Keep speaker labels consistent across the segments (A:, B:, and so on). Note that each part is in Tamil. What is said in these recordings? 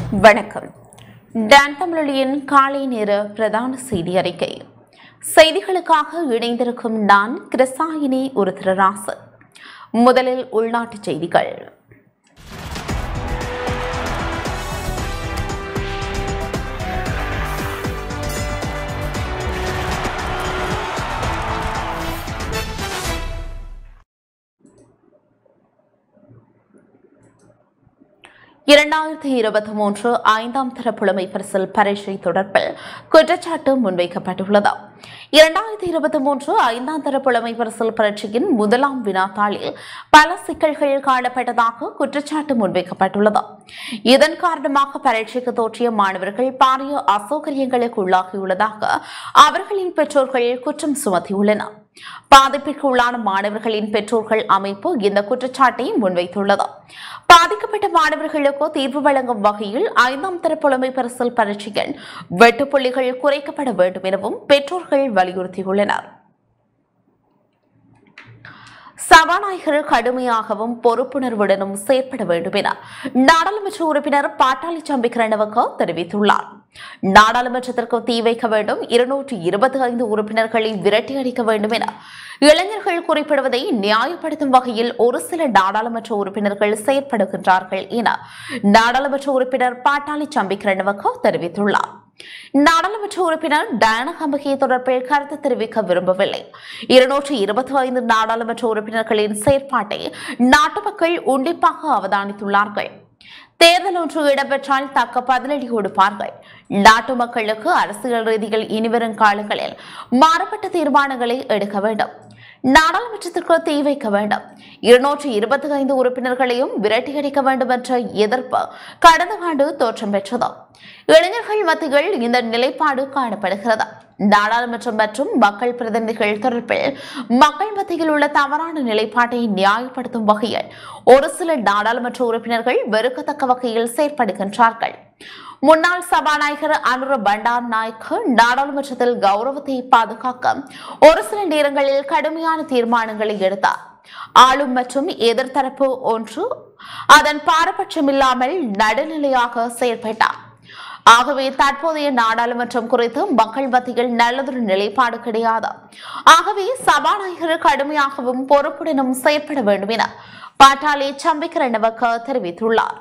A: வணக்கம் டான் தமிழொலியின் காலை நேர பிரதான செய்தி அறிக்கை செய்திகளுக்காக இணைந்திருக்கும் நான் கிருசாயினி ஒரு திருராசு முதலில் உள்நாட்டுச் செய்திகள் இரண்டாயிரத்தி இருபத்தி மூன்று ஐந்தாம் தர புலமை பரிசில் பரீட்சை தொடர்பில் குற்றச்சாட்டு முன்வைக்கப்பட்டுள்ளது இரண்டாயிரத்தி இருபத்தி மூன்று ஐந்தாம் தர புலமை பரிசில் பரீட்சையின் முதலாம் வினாத்தாளில் பல சிக்கல்கள் காணப்பட்டதாக குற்றச்சாட்டு முன்வைக்கப்பட்டுள்ளது இதன் காரணமாக பரீட்சைக்கு தோற்றிய மாணவர்கள் பாரிய அசௌகரியங்களுக்கு உள்ளாகியுள்ளதாக அவர்களின் பெற்றோர்கள் குற்றம் சுமத்தியுள்ளனர் பாதிப்பிற்கு உள்ளான மாணவர்களின் பெற்றோர்கள் அமைப்பு இந்த குற்றச்சாட்டை முன்வைத்துள்ளது பாதிக்கப்பட்ட மாணவர்களுக்கு தீர்வு வழங்கும் வகையில் ஐந்தாம் தர புலமை பரிசல் பரீட்சையில் வெட்டுப்புள்ளிகள் குறைக்கப்பட வேண்டும் எனவும் பெற்றோர்கள் வலியுறுத்தியுள்ளனர் சபாநாயகர் கடுமையாகவும் பொறுப்புணர்வுடனும் செயற்பட வேண்டும் என நாடாளுமன்ற உறுப்பினர் பாட்டாளி சம்பிக்கரணவுக்கு தெரிவித்துள்ளார் நாடாளுமன்றத்திற்கு தீ வைக்க வேண்டும் இருநூற்றி இருபத்தி ஐந்து உறுப்பினர்களை விரட்டி அடிக்க வேண்டும் என இளைஞர்கள் குறிப்பிடுவதை நியாயப்படுத்தும் வகையில் ஒரு சில நாடாளுமன்ற உறுப்பினர்கள் செயற்படுகின்றார்கள் என நாடாளுமன்ற உறுப்பினர் பாட்டாளி சம்பிக்கரணவுக்கு தெரிவித்துள்ளார் நாடாளுமன்ற உறுப்பினர் டயன ஹம்பகே தொடர்பில் கருத்து தெரிவிக்க விரும்பவில்லை இருநூற்றி இருபத்தி ஐந்து நாடாளுமன்ற உறுப்பினர்களின் செயற்பாட்டை நாட்டு மக்கள் உன்னிப்பாக அவதானித்துள்ளார்கள் தேர்தல் ஒன்று இடம்பெற்றால் தக்க பதிலடி கொடுப்பார்கள் நாட்டு மக்களுக்கு அரசியல் ரீதியில் இனிவரும் காலங்களில் மாறுபட்ட தீர்மானங்களை எடுக்க வேண்டும் நாடாளுமன்றத்திற்கு தீ வைக்க வேண்டும் இருநூற்றி இருபத்தி ஐந்து உறுப்பினர்களையும் விரட்டியடிக்க வேண்டும் என்ற எதிர்ப்பு கடந்த ஆண்டு தோற்றம் பெற்றது இளைஞர்கள் மத்தியில் இந்த நிலைப்பாடு காணப்படுகிறது நாடாளுமன்றம் மற்றும் மக்கள் பிரதிநிதிகள் தொடர்பில் மக்கள் மத்தியில் உள்ள தவறான நிலைப்பாட்டை நியாயப்படுத்தும் வகையில் ஒரு சில நாடாளுமன்ற உறுப்பினர்கள் வெறுக்கத்தக்க வகையில் செயற்படுகின்றார்கள் முன்னாள் சபாநாயகர் அனுர பண்டார் நாயக் நாடாளுமன்றத்தில் கௌரவத்தை பாதுகாக்க ஒரு சில நேரங்களில் கடுமையான தீர்மானங்களை எடுத்தார் ஆளும் மற்றும் எதிர்த்தரப்பு ஒன்று அதன் பாரபட்சமில்லாமல் நடுநிலையாக செயல்பட்டார் ஆகவே தற்போதைய நாடாளுமன்றம் குறித்து மக்கள் மத்தியில் நல்லதொரு நிலைப்பாடு கிடையாது ஆகவே சபாநாயகர் கடுமையாகவும் பொறுப்புடனும் செயற்பட வேண்டும் என பாட்டாளி சம்பிக்கரணவக்க தெரிவித்துள்ளார்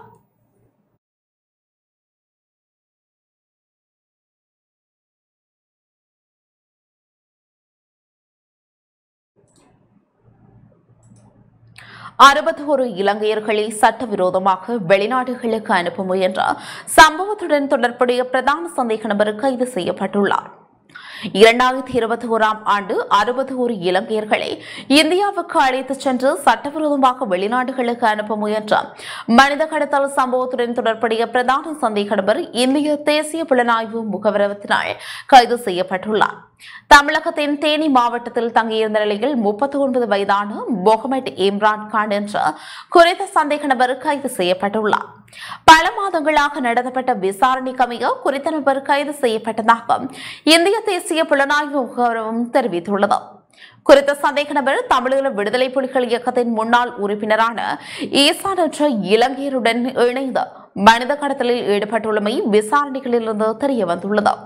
A: அறுபத்தி ஒரு இலங்கையர்களை சட்டவிரோதமாக வெளிநாடுகளுக்கு அனுப்ப முயன்ற சம்பவத்துடன் தொடர்புடைய பிரதான சந்தேக நபர் கைது செய்யப்பட்டுள்ளார் இரண்டாயிரத்தி இருபத்தி ஓராம் ஆண்டு அறுபத்தி ஒரு இலங்கையர்களை இந்தியாவுக்கு அழைத்துச் சென்று சட்டவிரோதமாக வெளிநாடுகளுக்கு அனுப்ப முயன்ற மனித கடத்தல் சம்பவத்துடன் தொடர்புடைய பிரதான சந்தேக நபர் இந்திய தேசிய புலனாய்வு முகவரத்தினால் கைது செய்யப்பட்டுள்ளார் தமிழகத்தின் தேனி மாவட்டத்தில் தங்கியிருந்த நிலையில் முப்பத்தி ஒன்பது வயதான முகமது இம்ரான் கான் என்ற குறித்த சந்தேக நபர் கைது செய்யப்பட்டுள்ளார் பல மாதங்களாக நடத்தப்பட்ட விசாரணைக்கு அமைய குறித்த நபர் கைது செய்யப்பட்டதாக இந்திய தேசிய புலனாய்வு முகவரம் தெரிவித்துள்ளது குறித்த சந்தேக நபர் தமிழக விடுதலை புலிகள் இயக்கத்தின் முன்னாள் உறுப்பினரான ஈசான் என்ற இலங்கையருடன் இணைந்து மனித கடத்தலில் ஈடுபட்டுள்ளமை விசாரணைகளிலிருந்து தெரிய வந்துள்ளது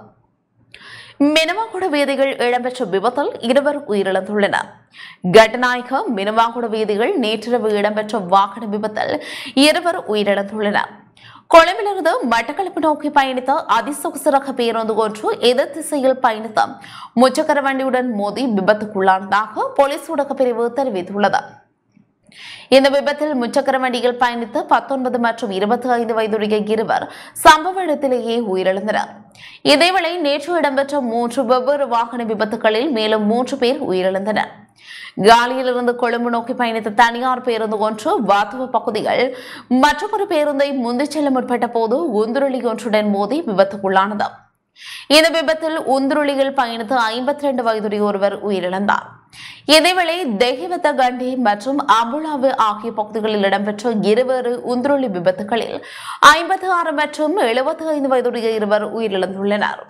A: மினவாகுட வீதிகள் இடம்பெற்ற விபத்தில் இருவர் உயிரிழந்துள்ளனர் கட்டநாயக மினவாகுட வீதிகள் நேற்றிரவு இடம்பெற்ற வாகன விபத்தில் இருவர் உயிரிழந்துள்ளனர் கொழும்பிலிருந்து மட்டக்களப்பு நோக்கி பயணித்த அதிசொகுசு ரக பேருந்து ஒன்று எதிர் திசையில் பயணித்த முச்சக்கர வண்டியுடன் மோதி விபத்துக்குள்ளானதாக போலீஸ் ஊடக பிரிவு தெரிவித்துள்ளது இந்த விபத்தில் முச்சக்கர வண்டியில் பயணித்த பத்தொன்பது மற்றும் இருபத்தி ஐந்து வயதுடைய இருவர் சம்பவ இடத்திலேயே உயிரிழந்தனர் இதேவேளை நேற்று இடம்பெற்ற மூன்று வெவ்வேறு வாகன விபத்துகளில் மேலும் மூன்று பேர் உயிரிழந்தனர் காலியிலிருந்து கொழும்பு நோக்கி பயணித்த தனியார் பேருந்து ஒன்று வாத்துவ பகுதியில் மற்றொரு பேருந்தை முந்திச் செல்ல முற்பட்ட போது உந்துருளி ஒன்றுடன் மோதி விபத்துக்குள்ளானது இந்த விபத்தில் உந்துருளியில் பயணித்த ஐம்பத்தி ரெண்டு வயதுடைய ஒருவர் உயிரிழந்தார் இதேவேளை தெஹிவத்த கண்டி மற்றும் அம்புலாவு ஆகிய பகுதிகளில் இடம்பெற்ற இருவேறு உந்துருளி விபத்துகளில் ஐம்பத்தி ஆறு மற்றும் எழுபத்தி ஐந்து வயதுடைய இருவர் உயிரிழந்துள்ளனர்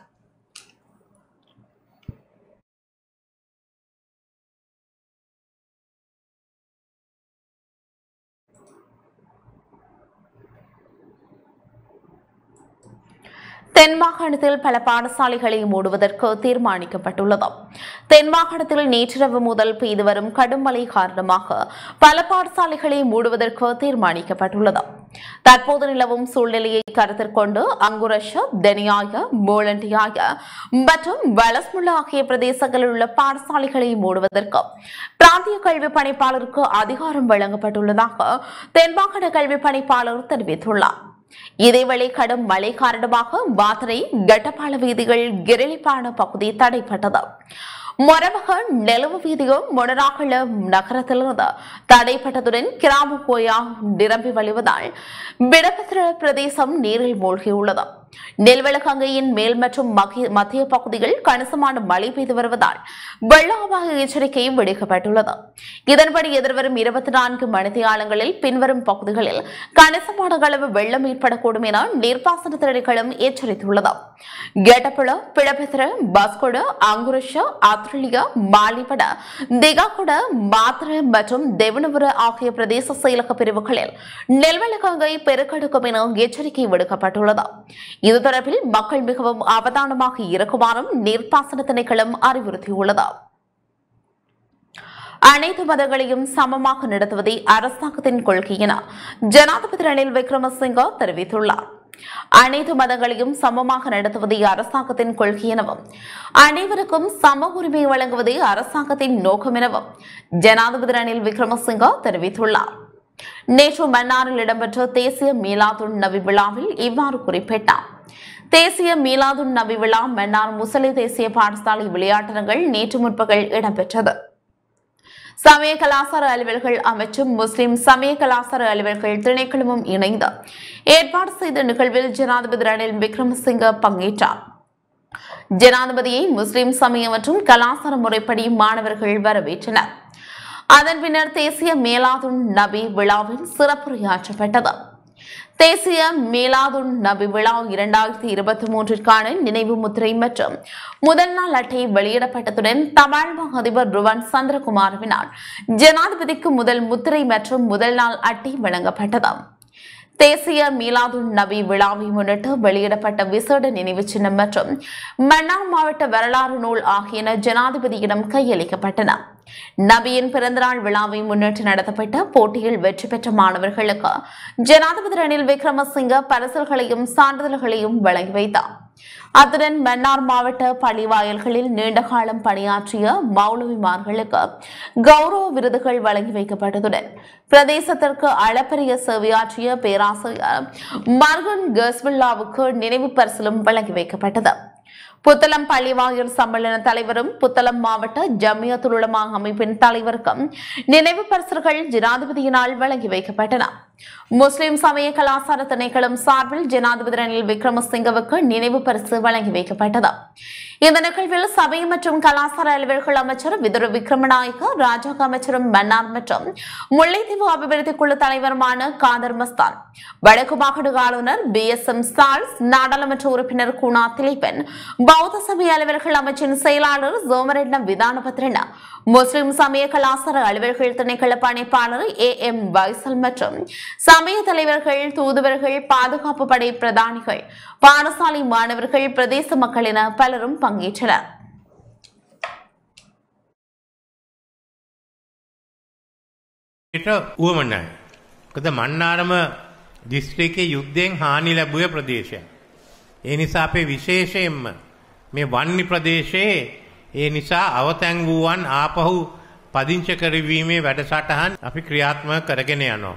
A: தென் மாகாணத்தில் பல பாடசாலைகளை மூடுவதற்கு தீர்மானிக்கப்பட்டுள்ளது தென் மாகாணத்தில் நேற்றிரவு முதல் பெய்து வரும் கடும் மழை காரணமாக பல பாடசாலைகளை மூடுவதற்கு தீர்மானிக்கப்பட்டுள்ளது தற்போது நிலவும் சூழ்நிலையை கருத்தில் கொண்டு அங்குரஷ தெனியாய மூலண்டியாய மற்றும் வலஸ்முள்ள ஆகிய பிரதேசங்களில் உள்ள பாடசாலைகளை மூடுவதற்கு பிராந்திய கல்வி பணிப்பாளருக்கு அதிகாரம் வழங்கப்பட்டுள்ளதாக தென்மாகாண கல்வி பணிப்பாளர் தெரிவித்துள்ளார் இதேவேளை கடும் மழை காரணமாக வாத்தரை கட்டப்பால வீதிகள் கிரிலிப்பான பகுதி தடைப்பட்டது மொரவக நெலவு வீதியும் மொனராகல நகரத்திலிருந்து தடைப்பட்டதுடன் கிராம போயா நிரம்பி வழிவதால் விடபத்திர பிரதேசம் நீரில் மூழ்கியுள்ளது நெல்வெளகங்கையின் மேல் மற்றும் மகிய- மத்திய பகுதிகள் கணிசமான மழை பெய்து வருவதால் வெள்ள அபாய எச்சரிக்கையும் விடுக்கப்பட்டுள்ளது இதன்படி எதிர்வரும் இருபத்தி நான்கு மணித்தியாலங்களில் பின்வரும் பகுதிகளில் கணிசமான அளவு வெள்ளம் ஏற்படக்கூடும் என நீர்ப்பாசன திணைக்களம் எச்சரித்துள்ளது கெட்டப்புல பிழப்பித்திர பஸ்கொட அங்குருஷ ஆத்ரலியா மாலிபட திகாகுட மாத்திர மற்றும் தெவனபுர ஆகிய பிரதேச செயலக பிரிவுகளில் நெல்வெளகங்கை பெருக்கெடுக்கும் என எச்சரிக்கை விடுக்கப்பட்டுள்ளது இது தொடர்பில் மக்கள் மிகவும் அவதானமாக இருக்குமாறும் நீர்ப்பாசன திணைக்களம் அறிவுறுத்தியுள்ளது அனைத்து மதங்களையும் சமமாக நடத்துவதே அரசாங்கத்தின் கொள்கை என ஜனாதிபதி ரணில் விக்ரமசிங்க தெரிவித்துள்ளார் அனைத்து மதங்களையும் சமமாக நடத்துவதே அரசாங்கத்தின் கொள்கை எனவும் அனைவருக்கும் சம உரிமை வழங்குவதே அரசாங்கத்தின் நோக்கம் எனவும் ஜனாதிபதி ரணில் விக்ரமசிங்க தெரிவித்துள்ளார் நேற்று மன்னாரில் இடம்பெற்ற தேசிய மீலாதுன் நபி விழாவில் இவ்வாறு குறிப்பிட்டார் தேசிய மீலாதுன் நபி விழா மன்னார் முசலி தேசிய பாடசாலை விளையாட்டரங்கில் நேற்று முற்பகல் இடம்பெற்றது சமய கலாசார அலுவல்கள் அமைச்சும் முஸ்லிம் சமய கலாசார அலுவல்கள் திணைக்களமும் இணைந்து ஏற்பாடு செய்த நிகழ்வில் ஜனாதிபதி ரணில் விக்ரமசிங்க பங்கேற்றார் ஜனாதிபதியை முஸ்லிம் சமய மற்றும் கலாசார முறைப்படி மாணவர்கள் வரவேற்றனர் அதன் பின்னர் தேசிய மேலாதுன் நபி விழாவில் சிறப்புரையாற்றப்பட்டது தேசிய மீலாதுன் நபி விழா இரண்டாயிரத்தி இருபத்தி மூன்றிற்கான நினைவு முத்திரை மற்றும் முதல் நாள் அட்டை வெளியிடப்பட்டதுடன் தமிழக அதிபர் ருவன் சந்திரகுமாரவினால் ஜனாதிபதிக்கு முதல் முத்திரை மற்றும் முதல் நாள் அட்டை வழங்கப்பட்டது தேசிய மீலாதுன் நபி விழாவை முன்னிட்டு வெளியிடப்பட்ட விசேட நினைவு சின்னம் மற்றும் மன்னார் மாவட்ட வரலாறு நூல் ஆகியன ஜனாதிபதியிடம் கையளிக்கப்பட்டன நபியின் பிறந்தநாள் விழாவை முன்னிட்டு நடத்தப்பட்ட போட்டியில் வெற்றி பெற்ற மாணவர்களுக்கு ஜனாதிபதி ரணில் விக்ரமசிங்க பரிசல்களையும் சான்றிதழ்களையும் வழங்கி வைத்தார் அத்துடன் மன்னார் மாவட்ட பள்ளிவாயல்களில் நீண்ட காலம் பணியாற்றிய மௌலவிமார்களுக்கு கௌரவ விருதுகள் வழங்கி வைக்கப்பட்டதுடன் பிரதேசத்திற்கு அளப்பரிய சேவையாற்றிய பேராசிரியர் மர்கன் கஸ்வில்லாவுக்கு நினைவு பரிசிலும் வழங்கி வைக்கப்பட்டது புத்தளம் பள்ளிவாயல் சம்மேளன தலைவரும் புத்தளம் மாவட்ட ஜமியத்துல் உலமா அமைப்பின் தலைவருக்கும் நினைவு பரிசுகள் ஜனாதிபதியினால் வழங்கி வைக்கப்பட்டன முஸ்லிம் சமய கலாசார திணைக்களம் சார்பில் ஜனாதிபதி ரணில் விக்ரமசிங்கவுக்கு நினைவு பரிசு வழங்கி வைக்கப்பட்டது இந்த நிகழ்வில் சபை மற்றும் கலாசார அலுவல்கள் அமைச்சர் விதுர விக்ரமநாயக்க ராஜாங்க அமைச்சரும் மன்னார் மற்றும் முல்லைத்தீவு அபிவிருத்தி குழு தலைவருமான காதர் மஸ்தான் வடக்கு மாகாண ஆளுநர் பி எஸ் எம் சால்ஸ் நாடாளுமன்ற உறுப்பினர் குணா திலீபன் பௌத்த சமய அலுவல்கள் அமைச்சின் செயலாளர் சோமரெட்னம் விதானபத்ரன முஸ்லிம் சமய கலாசார அலுவல்கள் திணைக்கள பணிப்பாளர் ஏ எம் வைசல் மற்றும் சமய தலைவர்கள் தூதுவர்கள் பாதுகாப்பு படை பிரதானிகள் பாடசாலை மாணவர்கள் பிரதேச மக்கள் என பலரும் பங்கேற்றனர்
B: ට වුවමනයි. කද මන්නාරම දිස්ත්‍රිකේ යුද්ධයෙන් හානි ලැබුව ප්‍රදේශය. ඒ නිසා අපේ විශේෂයෙන්ම මේ වන්නි ප්‍රදේශයේ ඒ නිසා අවතැන් වූවන් ආපහු පදිංච කරවීමේ වැඩසටහන් අපි ක්‍රියාත්මක කරගෙන යනවා.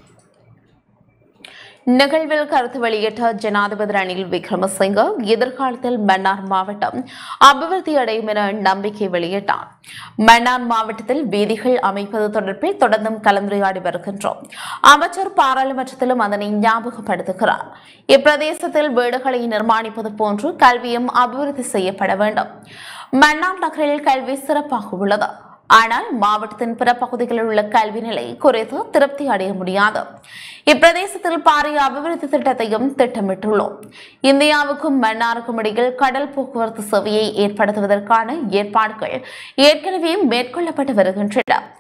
A: நிகழ்வில் கருத்து வெளியிட்ட ஜனாதிபதி ரணில் விக்ரமசிங்க எதிர்காலத்தில் மன்னார் மாவட்டம் அபிவிருத்தி அடையும் என நம்பிக்கை வெளியிட்டார் மன்னார் மாவட்டத்தில் வீதிகள் அமைப்பது தொடர்பில் தொடர்ந்தும் கலந்துரையாடி வருகின்றோம் அமைச்சர் பாராளுமன்றத்திலும் அதனை ஞாபகப்படுத்துகிறார் இப்பிரதேசத்தில் வீடுகளை நிர்மாணிப்பது போன்று கல்வியும் அபிவிருத்தி செய்யப்பட வேண்டும் மன்னார் நகரில் கல்வி சிறப்பாக உள்ளது ஆனால் மாவட்டத்தின் பிற பகுதிகளில் உள்ள கல்வி நிலை குறித்து திருப்தி அடைய முடியாது இப்பிரதேசத்தில் பாரிய அபிவிருத்தி திட்டத்தையும் திட்டமிட்டுள்ளோம் இந்தியாவுக்கும் மன்னாருக்கும் இடையில் கடல் போக்குவரத்து சேவையை ஏற்படுத்துவதற்கான ஏற்பாடுகள் ஏற்கனவே மேற்கொள்ளப்பட்டு வருகின்றன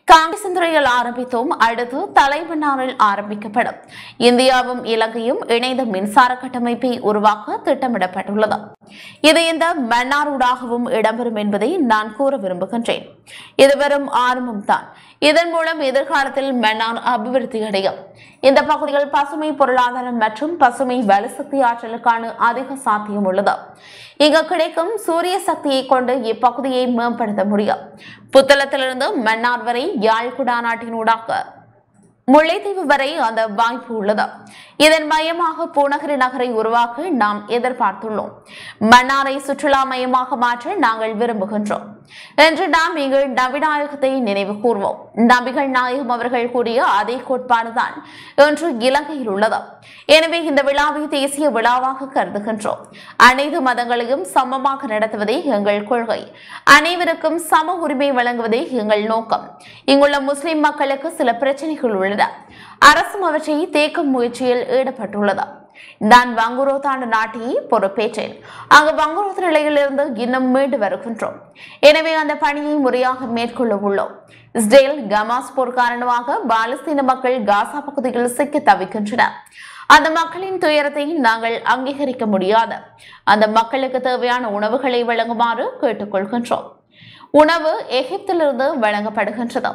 A: காங்கிரஸ் துறையில் ஆரம்பித்தோம் அடுத்து தலைமன்னாரில் ஆரம்பிக்கப்படும் இந்தியாவும் இலங்கையும் இணைந்த மின்சார கட்டமைப்பை உருவாக்க திட்டமிடப்பட்டுள்ளது இது இந்த மன்னாரூடாகவும் இடம்பெறும் என்பதை நான் கூற விரும்புகின்றேன் இது வெறும் ஆரம்பம் தான் இதன் மூலம் எதிர்காலத்தில் மன்னார் அபிவிருத்தி அடையும் இந்த பகுதிகள் பசுமை பொருளாதாரம் மற்றும் பசுமை வலுசக்தி ஆற்றலுக்கான அதிக சாத்தியம் உள்ளது இங்கு கிடைக்கும் சூரிய சக்தியை கொண்டு இப்பகுதியை மேம்படுத்த முடியும் புத்தளத்திலிருந்து மன்னார் வரை யாழ் குடாநாட்டினூடாக முல்லைத்தீவு வரை அந்த வாய்ப்பு உள்ளது இதன் மையமாக பூநகரி நகரை உருவாக்க நாம் எதிர்பார்த்துள்ளோம் மன்னாரை சுற்றுலா மையமாக மாற்ற நாங்கள் விரும்புகின்றோம் என்று நாம் இங்கு நபிநாயகத்தை நினைவு கூர்வோம் நபிகள் நாயகம் அவர்கள் கூறிய அதே கோட்பாடுதான் இன்று இலங்கையில் உள்ளது எனவே இந்த விழாவை தேசிய விழாவாக கருதுகின்றோம் அனைத்து மதங்களையும் சமமாக நடத்துவதே எங்கள் கொள்கை அனைவருக்கும் சம உரிமை வழங்குவதே எங்கள் நோக்கம் இங்குள்ள முஸ்லிம் மக்களுக்கு சில பிரச்சனைகள் உள்ளன அரசும் அவற்றை தேக்கும் முயற்சியில் ஈடுபட்டுள்ளது நான் வங்குரோத்தாண்டு நாட்டையே பொறுப்பேற்றேன் அங்கு வங்குரோத் நிலையிலிருந்து இன்னும் மீண்டு வருகின்றோம் எனவே அந்த பணியை முறையாக மேற்கொள்ள உள்ளோம் இஸ்ரேல் கமாஸ் போர் காரணமாக பாலஸ்தீன மக்கள் காசா பகுதியில் சிக்கி தவிக்கின்றனர் அந்த மக்களின் துயரத்தை நாங்கள் அங்கீகரிக்க முடியாது அந்த மக்களுக்கு தேவையான உணவுகளை வழங்குமாறு கேட்டுக்கொள்கின்றோம் உணவு எகிப்திலிருந்து வழங்கப்படுகின்றது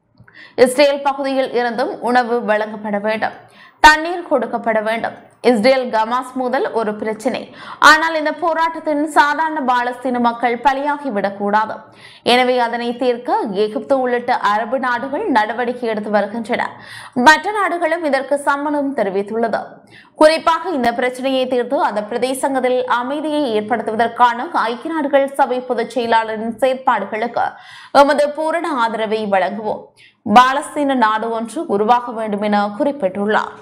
A: இஸ்ரேல் பகுதியில் இருந்தும் உணவு வழங்கப்பட வேண்டும் தண்ணீர் கொடுக்கப்பட வேண்டும் இஸ்ரேல் கமாஸ் முதல் ஒரு பிரச்சினை ஆனால் இந்த போராட்டத்தின் சாதாரண பாலஸ்தீன மக்கள் பலியாகிவிடக் கூடாது எனவே அதனை தீர்க்க எகிப்து உள்ளிட்ட அரபு நாடுகள் நடவடிக்கை எடுத்து வருகின்றன மற்ற நாடுகளும் இதற்கு சம்மதம் தெரிவித்துள்ளது குறிப்பாக இந்த பிரச்சனையை தீர்த்து அந்த பிரதேசங்களில் அமைதியை ஏற்படுத்துவதற்கான ஐக்கிய நாடுகள் சபை பொதுச் செயலாளரின் செயற்பாடுகளுக்கு எமது பூரண ஆதரவை வழங்குவோம் பாலஸ்தீன நாடு ஒன்று உருவாக வேண்டும் என குறிப்பிட்டுள்ளார்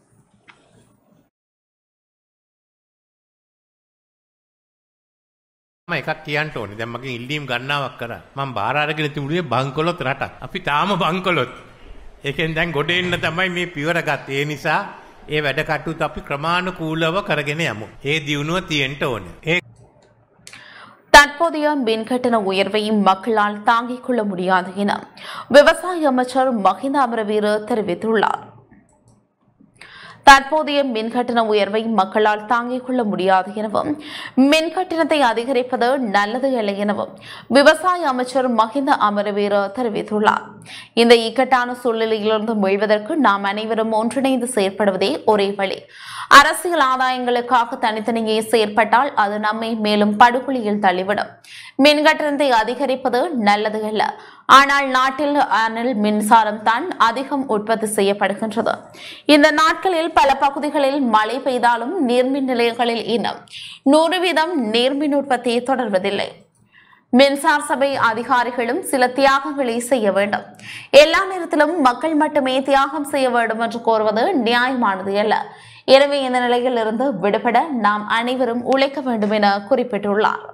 B: මම එකක් කියන්න ඕනේ. දැන් මගෙන් ඉල්ලීම් ගණනාවක් කරා. මම බාර අරගෙන තිබුණේ බංකොලොත් රටක්. අපි තාම බංකොලොත්. ඒකෙන් දැන් ගොඩ එන්න තමයි මේ පියවර ගත්තේ. ඒ නිසා ඒ වැඩ කටයුතු අපි ක්‍රමානුකූලව කරගෙන යමු. ඒ දියුණුව තියෙන්න ඕනේ. ඒ
A: தற்போதைய மின்கட்டண உயர்வை மக்களால் தாங்கிக் கொள்ள முடியாது என விவசாய அமைச்சர் மஹிந்த அமரவீர தெரிவித்துள்ளார் தற்போதைய மின்கட்டண உயர்வை மக்களால் தாங்கிக் கொள்ள முடியாது எனவும் மின் கட்டணத்தை அதிகரிப்பது நல்லது இல்லை எனவும் விவசாய அமைச்சர் மஹிந்த அமரவீர தெரிவித்துள்ளார் இந்த இக்கட்டான சூழ்நிலையிலிருந்து மீள்வதற்கு நாம் அனைவரும் ஒன்றிணைந்து செயற்படுவதே ஒரே வழி அரசியல் ஆதாயங்களுக்காக தனித்தனியே செயற்பட்டால் அது நம்மை மேலும் படுகொலியில் தள்ளிவிடும் மின் கட்டணத்தை அதிகரிப்பது நல்லது அல்ல ஆனால் நாட்டில் அனல் மின்சாரம் தான் அதிகம் உற்பத்தி செய்யப்படுகின்றது இந்த நாட்களில் பல பகுதிகளில் மழை பெய்தாலும் நீர்மின் நிலையங்களில் இன்னும் நூறு வீதம் நீர்மின் உற்பத்தி தொடர்வதில்லை மின்சார சபை அதிகாரிகளும் சில தியாகங்களை செய்ய வேண்டும் எல்லா நேரத்திலும் மக்கள் மட்டுமே தியாகம் செய்ய வேண்டும் என்று கோருவது நியாயமானது அல்ல எனவே இந்த நிலையில் இருந்து விடுபட நாம் அனைவரும் உழைக்க வேண்டும் என குறிப்பிட்டுள்ளார்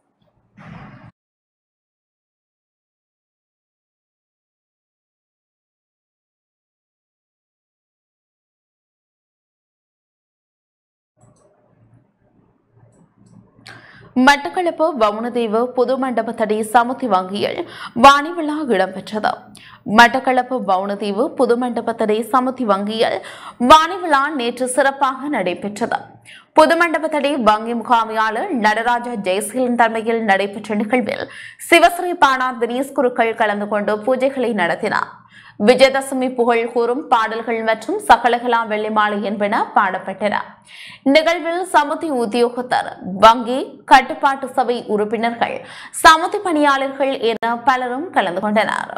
A: மட்டக்களப்பு வவுனதீவு புது மண்டபத்தடி சமுத்தி வங்கியில் வாணி விழா இடம்பெற்றது மட்டக்களப்பு வவுனதீவு புது மண்டபத்தடி சமுத்தி வங்கியில் வாணி விழா நேற்று சிறப்பாக நடைபெற்றது புது மண்டபத்தடி வங்கி முகாமையாளர் நடராஜா ஜெயசீலன் தலைமையில் நடைபெற்ற நிகழ்வில் சிவஸ்ரீ பாணார் தினேஷ் குருக்கள் கலந்து கொண்டு பூஜைகளை நடத்தினார் விஜயதசமி புகழ் கூறும் பாடல்கள் மற்றும் சகலகலா வெள்ளிமாலை என்பன பாடப்பட்டன நிகழ்வில் சமுதி உத்தியோகத்தர் வங்கி கட்டுப்பாட்டு சபை உறுப்பினர்கள் சமுதி பணியாளர்கள் என பலரும் கலந்து கொண்டனர்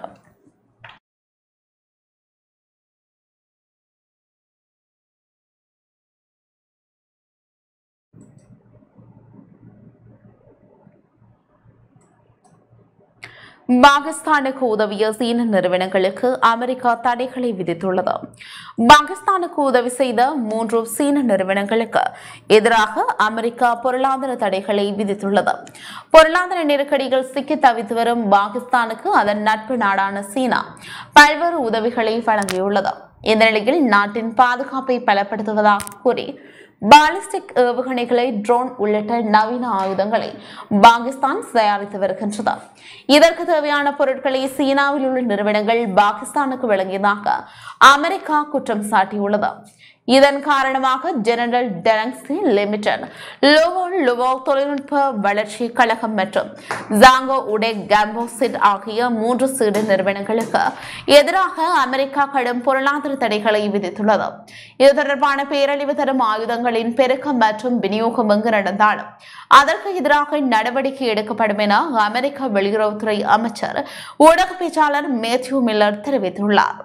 A: பாகிஸ்தானுக்கு உதவிய சீன நிறுவனங்களுக்கு அமெரிக்கா தடைகளை விதித்துள்ளது பாகிஸ்தானுக்கு உதவி செய்த மூன்று சீன நிறுவனங்களுக்கு எதிராக அமெரிக்கா பொருளாதார தடைகளை விதித்துள்ளது பொருளாதார நெருக்கடிகள் சிக்கி தவித்து வரும் பாகிஸ்தானுக்கு அதன் நட்பு நாடான சீனா பல்வேறு உதவிகளை வழங்கியுள்ளது இந்த நிலையில் நாட்டின் பாதுகாப்பை பலப்படுத்துவதாக கூறி பாலிஸ்டிக் ஏவுகணைகளை ட்ரோன் உள்ளிட்ட நவீன ஆயுதங்களை பாகிஸ்தான் தயாரித்து வருகின்றது இதற்கு தேவையான பொருட்களை சீனாவில் உள்ள நிறுவனங்கள் பாகிஸ்தானுக்கு வழங்கியதாக அமெரிக்கா குற்றம் சாட்டியுள்ளது இதன் காரணமாக ஜெனரல் டெலக்ஸி லிமிடெட் லோவோ லுவோ தொழில்நுட்ப வளர்ச்சி கழகம் மற்றும் ஜாங்கோ உடே கேம்போசிட் ஆகிய மூன்று சீடு நிறுவனங்களுக்கு எதிராக அமெரிக்கா கடும் பொருளாதார தடைகளை விதித்துள்ளது இது தொடர்பான பேரழிவு தரும் ஆயுதங்களின் பெருக்கம் மற்றும் விநியோகம் எங்கு நடந்தாலும் அதற்கு எதிராக நடவடிக்கை எடுக்கப்படும் என அமெரிக்க வெளியுறவுத்துறை அமைச்சர் ஊடக பேச்சாளர் மேத்யூ மில்லர் தெரிவித்துள்ளார்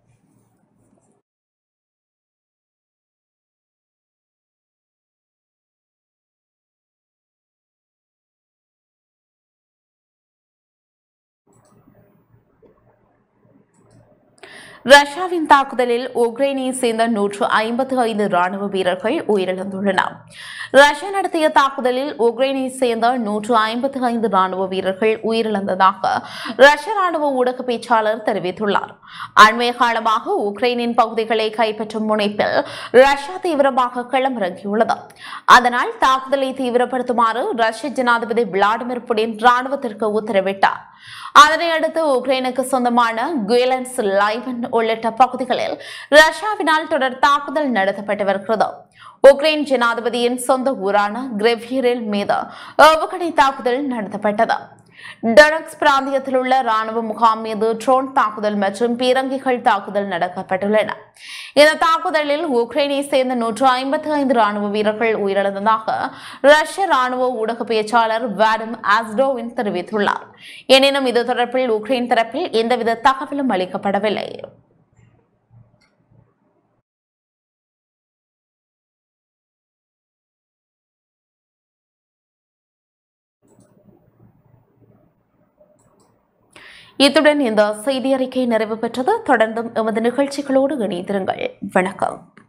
A: ரஷ்யாவின் தாக்குதலில் உக்ரைனை சேர்ந்த நூற்று ஐம்பத்து ஐந்து ராணுவ வீரர்கள் உயிரிழந்துள்ளனர் ரஷ்யா நடத்திய தாக்குதலில் உக்ரைனை சேர்ந்த நூற்று ஐம்பத்து ஐந்து ராணுவ வீரர்கள் உயிரிழந்ததாக ரஷ்ய ராணுவ ஊடக பேச்சாளர் தெரிவித்துள்ளார் அண்மைய காலமாக உக்ரைனின் பகுதிகளை கைப்பற்றும் முனைப்பில் ரஷ்யா தீவிரமாக களமிறங்கியுள்ளது அதனால் தாக்குதலை தீவிரப்படுத்துமாறு ரஷ்ய ஜனாதிபதி விளாடிமிர் புடின் ராணுவத்திற்கு உத்தரவிட்டார் அதனையடுத்து உக்ரைனுக்கு சொந்தமான குயலன்ஸ் லைவன் உள்ளிட்ட பகுதிகளில் ரஷ்யாவினால் தொடர் தாக்குதல் நடத்தப்பட்டு வருகிறது உக்ரைன் ஜனாதிபதியின் சொந்த ஊரான கிரெவ்யூரில் மீது ஏவுகணை தாக்குதல் நடத்தப்பட்டது டொனக்ஸ் பிராந்தியத்தில் உள்ள ராணுவ முகாம் மீது ட்ரோன் தாக்குதல் மற்றும் பீரங்கிகள் தாக்குதல் நடத்தப்பட்டுள்ளன இந்த தாக்குதலில் உக்ரைனை சேர்ந்த நூற்று ஐம்பத்தி ஐந்து ராணுவ வீரர்கள் உயிரிழந்ததாக ரஷ்ய ராணுவ ஊடக பேச்சாளர் வாடம் ஆஸ்டோவின் தெரிவித்துள்ளார் எனினும் இது தொடர்பில் உக்ரைன் தரப்பில் எந்தவித தகவலும் அளிக்கப்படவில்லை இத்துடன் இந்த செய்தி அறிக்கை நிறைவு பெற்றது தொடர்ந்தும் எமது நிகழ்ச்சிகளோடு இணைந்திருங்கள் வணக்கம்